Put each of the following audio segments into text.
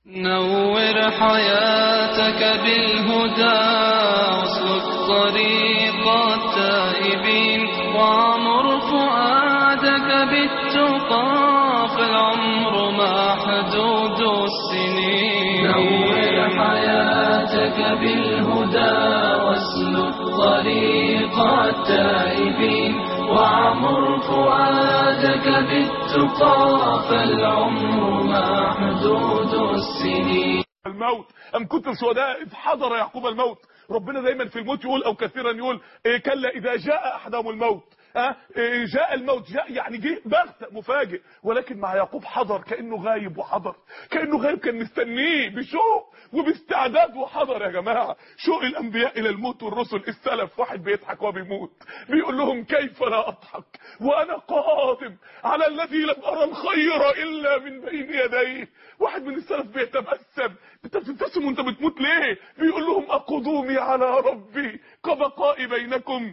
نور حياتك بالهدى واسلك طريق التائبين وعمر فؤادك بالتقى فالعمر محدود السنين نور حياتك بالهدى واسلك طريق التائبين وعمر فؤادك بالتقى فالعمر محدود السنين الموت أم كنتم شهداء إذ حضر يعقوب الموت ربنا دايما في الموت يقول أو كثيرا يقول إيه كلا إذا جاء أحدهم الموت أه؟ إيه جاء الموت جاء يعني جه بغتة مفاجئ ولكن مع يعقوب حضر كأنه غايب وحضر كأنه غايب كان مستنيه بشوق وباستعداد وحضر يا جماعة شوق الأنبياء إلى الموت والرسل السلف واحد بيضحك وهو بيموت بيقول لهم كيف لا أضحك وأنا قادم على الذي لم أرى الخير إلا من بين يديه واحد من السلف بيتبسم انت بتبتسم وانت بتموت ليه بيقول لهم أقدومي على ربي كبقائي بينكم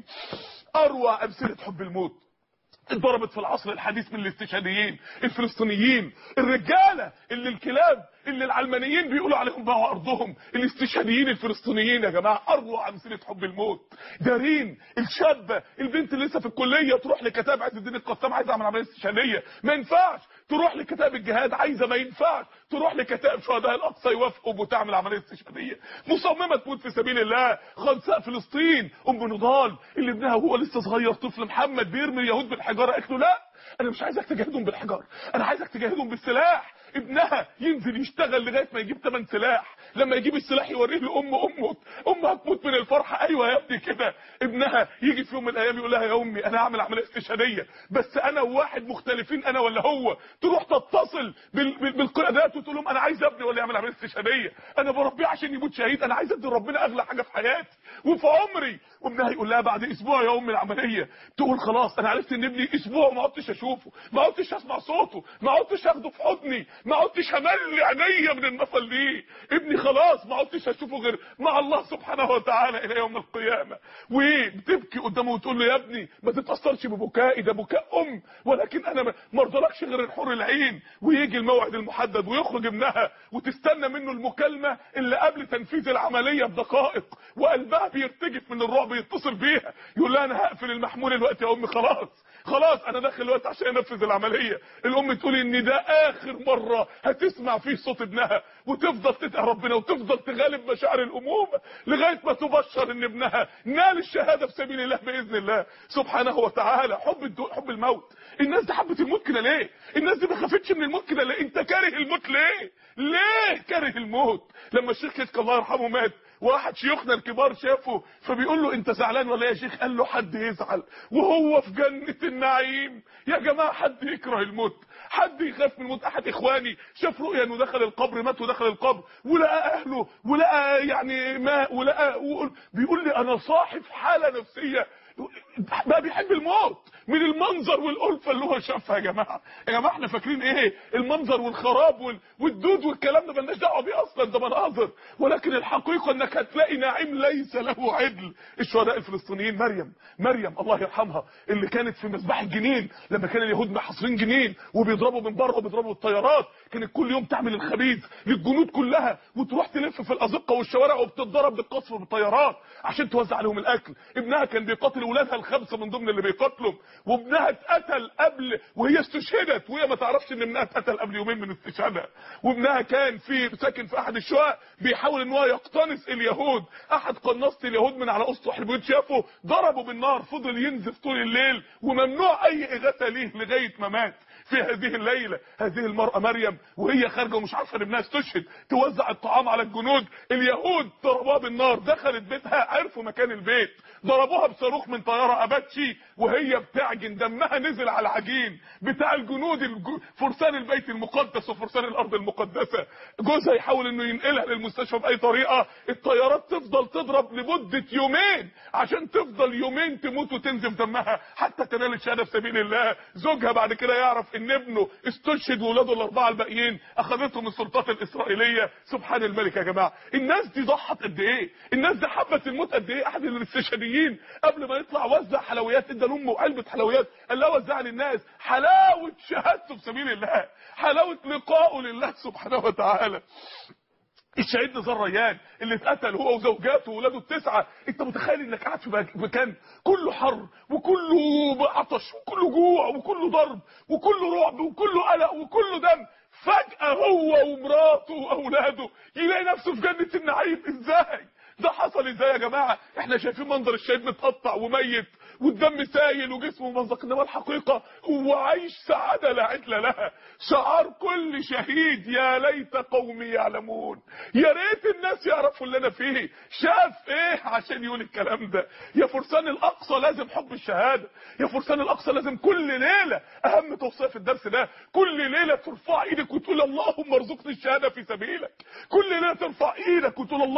أروع أمثلة حب الموت اتضربت في العصر الحديث من الاستشهاديين الفلسطينيين الرجالة اللي الكلاب اللي العلمانيين بيقولوا عليهم باعوا ارضهم الاستشهاديين الفلسطينيين يا جماعه اروع امثله حب الموت دارين الشابه البنت اللي لسه في الكليه تروح لكتاب عز الدين القسام عايزه اعمل عمليه استشهاديه ما ينفعش تروح لكتاب الجهاد عايزه ما ينفعش تروح لكتاب شهداء الاقصى يوافقوا وتعمل عمليه استشهاديه مصممه تموت في سبيل الله خنساء فلسطين ام نضال اللي ابنها وهو لسه صغير طفل محمد بيرمي اليهود بالحجاره قالت له لا انا مش عايزك تجاهدهم بالحجار انا عايزك تجاهدهم بالسلاح ابنها ينزل يشتغل لغايه ما يجيب ثمن سلاح لما يجيب السلاح يوريه لام امه امها هتموت من الفرحه ايوه يا ابني كده ابنها يجي في يوم من الايام يقول لها يا امي انا هعمل عمليه استشهاديه بس انا وواحد مختلفين انا ولا هو تروح تتصل بال... بال... بالقيادات وتقول لهم انا عايز ابني ولا يعمل عمليه استشهاديه انا بربيه عشان يموت شهيد انا عايز ادي ربنا اغلى حاجه في حياتي وفي عمري وابنها يقول لها بعد اسبوع يا امي العمليه تقول خلاص انا عرفت ان ابني اسبوع ما عدتش اشوفه ما عدتش اسمع صوته ما عدتش اخده في حضني ما عدتش هملي عينيا من النفل ليه ابني خلاص ما عدتش اشوفه غير مع الله سبحانه وتعالى الى يوم القيامه وبتبكي قدامه وتقول له يا ابني ما تتاثرش ببكائي ده بكاء ام ولكن انا ما ارضلكش غير الحور العين ويجي الموعد المحدد ويخرج ابنها وتستنى منه المكالمه اللي قبل تنفيذ العمليه بدقائق وقلبها بيرتجف من الرعب يتصل بيها يقول لها انا هقفل المحمول الوقت يا امي خلاص خلاص انا داخل الوقت عشان انفذ العمليه الام تقول ان ده اخر مره هتسمع فيه صوت ابنها وتفضل تدعي ربنا وتفضل تغالب مشاعر الامومه لغايه ما تبشر ان ابنها نال الشهاده في سبيل الله باذن الله سبحانه وتعالى حب الدو... حب الموت الناس دي حبت الموت كده ليه الناس دي ما خافتش من الموت كده ليه انت كاره الموت ليه ليه كاره الموت لما الشيخ كتك الله يرحمه مات واحد شيوخنا الكبار شافه فبيقول له انت زعلان ولا يا شيخ قال له حد يزعل وهو في جنة النعيم يا جماعة حد يكره الموت حد يخاف من الموت احد اخواني شاف رؤيا انه دخل القبر مات ودخل القبر ولقى اهله ولقى يعني ماء ولقى بيقول لي انا صاحب حالة نفسية بقى بيحب الموت من المنظر والألفة اللي هو شافها يا جماعة يا جماعة احنا فاكرين ايه المنظر والخراب وال... والدود والكلام ده مالناش دعوه بيه اصلا ده مناظر ولكن الحقيقة انك هتلاقي نعيم ليس له عدل الشهداء الفلسطينيين مريم مريم الله يرحمها اللي كانت في مذبح الجنين لما كان اليهود محاصرين جنين وبيضربوا من بره وبيضربوا الطيارات كانت كل يوم تعمل الخبيث للجنود كلها وتروح تلف في الازقه والشوارع وبتتضرب بالقصف بالطيارات عشان توزع عليهم الاكل ابنها كان بيقاتل اولادها الخمسه من ضمن اللي بيقاتلهم وابنها اتقتل قبل وهي استشهدت وهي ما تعرفش ان ابنها اتقتل قبل يومين من استشهادها وابنها كان في ساكن في احد الشقق بيحاول ان هو يقتنص اليهود احد قناصة اليهود من على اسطح البيوت شافه ضربه بالنار فضل ينزف طول الليل وممنوع اي اغاثه ليه لغايه ما مات في هذه الليلة هذه المرأة مريم وهي خارجة ومش عارفة ان ابنها استشهد توزع الطعام على الجنود اليهود ضربوها بالنار دخلت بيتها عرفوا مكان البيت ضربوها بصاروخ من طيارة اباتشي وهي بتعجن دمها نزل على العجين بتاع الجنود الج... فرسان البيت المقدس وفرسان الارض المقدسة جوزها يحاول انه ينقلها للمستشفى باي طريقة الطيارات تفضل تضرب لمدة يومين عشان تفضل يومين تموت وتنزف دمها حتى تنال الشهادة في سبيل الله زوجها بعد كده يعرف ان ابنه استشهد وولاده الاربعه الباقيين اخذتهم السلطات الاسرائيليه سبحان الملك يا جماعه الناس دي ضحت قد ايه الناس دي حبت الموت قد ايه احد الاستشهاديين الحربيين قبل ما يطلع وزع حلويات ادى لامه علبه حلويات قال لها وزعها للناس حلاوه شهادته في سبيل الله حلاوه لقائه لله سبحانه وتعالى الشهيد نزار ريان اللي اتقتل هو وزوجاته واولاده التسعه انت متخيل انك قاعد في مكان كله حر وكله عطش وكله جوع وكله ضرب وكله رعب وكله قلق وكله دم فجاه هو ومراته واولاده يلاقي نفسه في جنه النعيم ازاي ده حصل ازاي يا جماعه احنا شايفين منظر الشهيد متقطع وميت والدم سايل وجسمه منزق انما الحقيقه هو عايش سعاده لا عدل لها شعار كل شهيد يا ليت قومي يعلمون يا ريت الناس يعرفوا اللي انا فيه شاف ايه عشان يقول الكلام ده يا فرسان الاقصى لازم حب الشهاده يا فرسان الاقصى لازم كل ليله اهم توصيه في الدرس ده كل ليله ترفع ايدك وتقول اللهم ارزقني الشهاده في سبيلك كل ليله ترفع ايدك وتقول الله